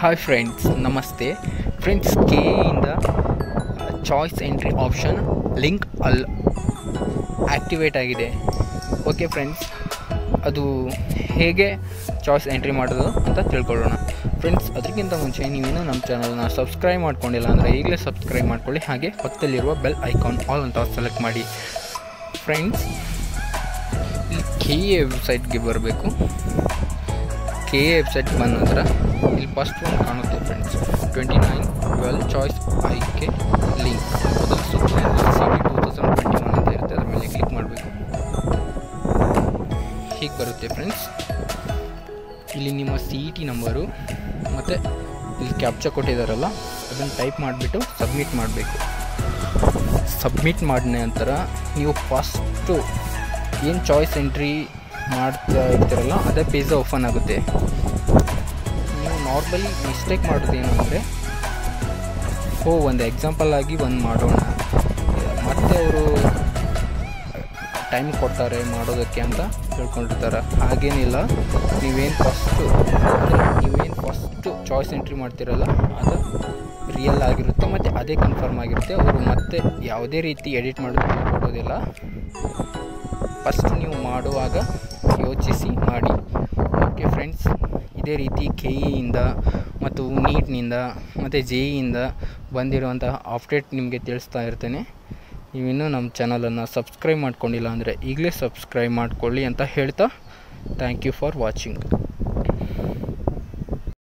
hi friends ನಮಸ್ತೆ friends K ಇಂದ choice entry option link ಅಲ್ಲಿ ಆ್ಯಕ್ಟಿವೇಟ್ ಆಗಿದೆ ಓಕೆ ಫ್ರೆಂಡ್ಸ್ ಅದು ಹೇಗೆ ಚಾಯ್ಸ್ ಎಂಟ್ರಿ ಮಾಡೋದು ಅಂತ ತಿಳ್ಕೊಳ್ಳೋಣ ಫ್ರೆಂಡ್ಸ್ ಅದಕ್ಕಿಂತ ಮುಂಚೆ ನೀವೇನೋ ನಮ್ಮ ಚಾನಲ್ನ ಸಬ್ಸ್ಕ್ರೈಬ್ ಮಾಡ್ಕೊಂಡಿಲ್ಲ ಅಂದರೆ ಈಗಲೇ ಸಬ್ಸ್ಕ್ರೈಬ್ ಮಾಡ್ಕೊಳ್ಳಿ ಹಾಗೆ ಪಕ್ಕದಲ್ಲಿರುವ ಬೆಲ್ ಐಕಾನ್ ಆಲ್ ಅಂತ ಸೆಲೆಕ್ಟ್ ಮಾಡಿ ಫ್ರೆಂಡ್ಸ್ ಇಲ್ಲಿ ಕೆ ಎ ವೆಬ್ಸೈಟ್ಗೆ ಬರಬೇಕು ಕೆ ಎ ವೆಬ್ಸೈಟ್ ಬಂದ ನಂತರ ಇಲ್ಲಿ ಫಸ್ಟ್ ಒಂದು ಕಾಣುತ್ತೆ friends twenty nine twelve choice I K link ಮೊದಲು ಸುತ್ತಲೇ C T two thousand twenty one ಅಂತ ಇರುತ್ತೆ ಅದ್ರ ಮೇಲೆ ಕ್ಲಿಕ್ ಮಾಡಬೇಕು ಹೀಗೆ ಬರುತ್ತೆ ಫ್ರೆಂಡ್ಸ್ ಇಲ್ಲಿ ನಿಮ್ಮ ಸಿ ಇ ಟಿ ನಂಬರು ಮತ್ತು ಇಲ್ಲಿ ಕ್ಯಾಪ್ಚಾ ಕೊಟ್ಟಿದ್ದಾರಲ್ಲ ಅದನ್ನು ಟೈಪ್ ಮಾಡಿಬಿಟ್ಟು ಸಬ್ಮಿಟ್ ಮಾಡಬೇಕು ಸಬ್ಮಿಟ್ ಮಾಡಿದ ನಂತರ ನೀವು ಫಸ್ಟು ಏನು ಚಾಯ್ಸ್ ಎಂಟ್ರಿ ಮಾಡ್ತಾ ಇರ್ತೀರಲ್ಲ ಅದೇ ಪೇಜ ಓಪನ್ ಆಗುತ್ತೆ ನೀವು ನಾರ್ಮಲಿ ಮಿಸ್ಟೇಕ್ ಮಾಡೋದು ಏನು ಅಂದರೆ ಓ ಒಂದು ಎಕ್ಸಾಂಪಲ್ ಆಗಿ ಒಂದು ಮಾಡೋಣ ಮತ್ತೆ ಅವರು ಟೈಮ್ ಕೊಡ್ತಾರೆ ಮಾಡೋದಕ್ಕೆ ಅಂತ ತಿಳ್ಕೊಂಡಿರ್ತಾರೆ ಹಾಗೇನಿಲ್ಲ ನೀವೇನು ಫಸ್ಟು ನೀವೇನು ಫಸ್ಟು ಚಾಯ್ಸ್ ಎಂಟ್ರಿ ಮಾಡ್ತೀರಲ್ಲ ಅದು ರಿಯಲ್ ಆಗಿರುತ್ತೆ ಮತ್ತು ಅದೇ ಕನ್ಫರ್ಮ್ ಆಗಿರುತ್ತೆ ಅವರು ಮತ್ತೆ ಯಾವುದೇ ರೀತಿ ಎಡಿಟ್ ಮಾಡೋದಕ್ಕೆ ಕೊಡೋದಿಲ್ಲ ಫಸ್ಟ್ ನೀವು ಮಾಡುವಾಗ ಯೋಚಿಸಿ ಮಾಡಿ ಓಕೆ ಫ್ರೆಂಡ್ಸ್ ಇದೇ ರೀತಿ ಕೆ ಇಯಿಂದ ಮತ್ತು ನೀಟ್ನಿಂದ ಮತ್ತು ಜೆ ಇಯಿಂದ ಬಂದಿರುವಂತಹ ಅಪ್ಡೇಟ್ ನಿಮಗೆ ತಿಳಿಸ್ತಾ ಇರ್ತೇನೆ ನೀವಿನ್ನೂ ನಮ್ಮ ಚಾನಲನ್ನು ಸಬ್ಸ್ಕ್ರೈಬ್ ಮಾಡ್ಕೊಂಡಿಲ್ಲ ಅಂದರೆ ಈಗಲೇ ಸಬ್ಸ್ಕ್ರೈಬ್ ಮಾಡ್ಕೊಳ್ಳಿ ಅಂತ ಹೇಳ್ತಾ ಥ್ಯಾಂಕ್ ಯು ಫಾರ್ ವಾಚಿಂಗ್